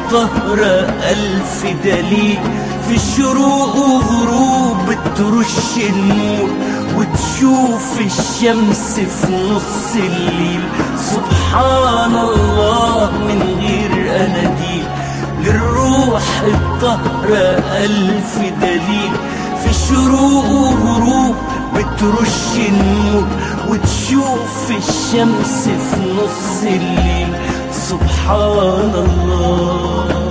الطهرة ألف دليل في الشروق وغروب ترش النور وتشوف الشمس في نص الليل سبحان الله من غير أناديل للروح الطهرة ألف دليل في الشروق وغروب بترش النور وتشوف الشمس في نص الليل سبحان الله